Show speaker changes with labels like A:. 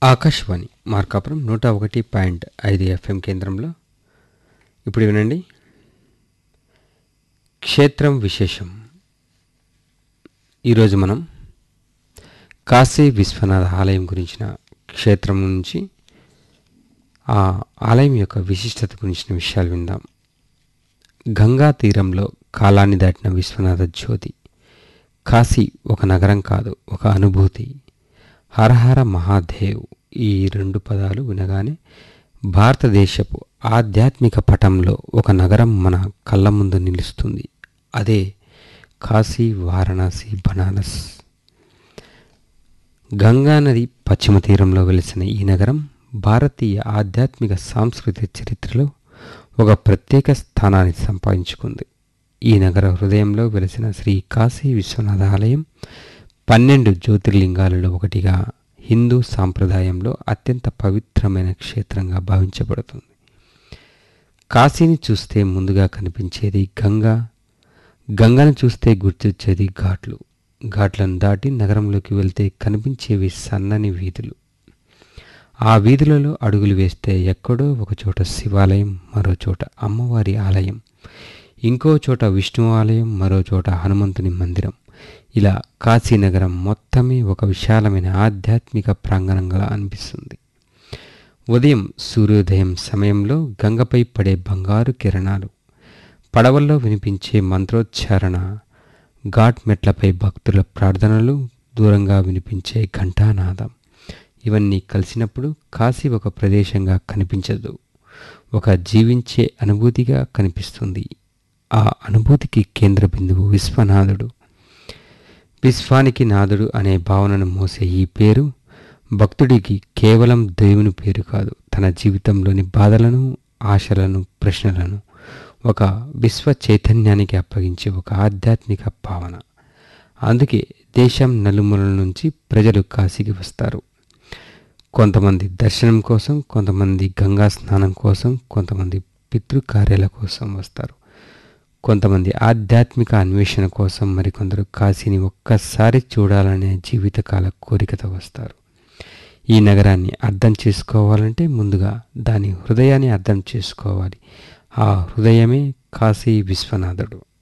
A: ఆకాశవాణి మార్కాపురం నూట ఒకటి పాయింట్ ఐదు ఎఫ్ఎం కేంద్రంలో ఇప్పుడు వినండి క్షేత్రం విశేషం ఈరోజు మనం కాశీ విశ్వనాథ ఆలయం గురించిన క్షేత్రం నుంచి ఆ ఆలయం యొక్క విశిష్టత గురించిన విషయాలు విందాం గంగా తీరంలో కాలాన్ని దాటిన విశ్వనాథ జ్యోతి కాశీ ఒక నగరం కాదు ఒక అనుభూతి హరహర మహాదేవ్ ఈ రెండు పదాలు వినగానే భారతదేశపు ఆధ్యాత్మిక పటంలో ఒక నగరం మన కళ్ళ ముందు నిలుస్తుంది అదే కాశీ వారణాసి బనారస్ గంగా నది పశ్చిమ తీరంలో వెలిసిన ఈ నగరం భారతీయ ఆధ్యాత్మిక సాంస్కృతిక చరిత్రలో ఒక ప్రత్యేక స్థానాన్ని సంపాదించుకుంది ఈ నగర హృదయంలో వెలిసిన శ్రీ కాశీ విశ్వనాథ ఆలయం పన్నెండు జ్యోతిర్లింగాలలో ఒకటిగా హిందూ సాంప్రదాయంలో అత్యంత పవిత్రమైన క్షేత్రంగా భావించబడుతుంది కాశీని చూస్తే ముందుగా కనిపించేది గంగా గంగను చూస్తే గుర్తొచ్చేది ఘాట్లు ఘాట్లను దాటి నగరంలోకి వెళ్తే కనిపించేవి సన్నని వీధులు ఆ వీధులలో అడుగులు వేస్తే ఎక్కడో ఒకచోట శివాలయం మరో చోట అమ్మవారి ఆలయం ఇంకో చోట విష్ణు ఆలయం మరో చోట హనుమంతుని మందిరం ఇలా కాశీనగరం మొత్తమే ఒక విశాలమైన ఆధ్యాత్మిక ప్రాంగణంగా అనిపిస్తుంది ఉదయం సూర్యోదయం సమయంలో గంగపై పడే బంగారు కిరణాలు పడవల్లో వినిపించే మంత్రోచ్చారణ ఘాట్ మెట్లపై భక్తుల ప్రార్థనలు దూరంగా వినిపించే ఘంటానాదం ఇవన్నీ కలిసినప్పుడు కాశీ ఒక ప్రదేశంగా కనిపించదు ఒక జీవించే అనుభూతిగా కనిపిస్తుంది ఆ అనుభూతికి కేంద్ర బిందువు విశ్వనాథుడు విశ్వానికి నాథుడు అనే భావనను మోసే ఈ పేరు భక్తుడికి కేవలం దేవుని పేరు కాదు తన జీవితంలోని బాధలను ఆశలను ప్రశ్నలను ఒక విశ్వ చైతన్యానికి అప్పగించే ఒక ఆధ్యాత్మిక భావన అందుకే దేశం నలుమూలల నుంచి ప్రజలు కాశీకి వస్తారు కొంతమంది దర్శనం కోసం కొంతమంది గంగా స్నానం కోసం కొంతమంది పితృకార్యాల కోసం వస్తారు కొంతమంది ఆధ్యాత్మిక అన్వేషణ కోసం మరికొందరు కాశీని ఒక్కసారి చూడాలనే జీవితకాల కోరికతో వస్తారు ఈ నగరాన్ని అర్థం చేసుకోవాలంటే ముందుగా దాని హృదయాన్ని అర్థం చేసుకోవాలి ఆ హృదయమే కాశీ విశ్వనాథుడు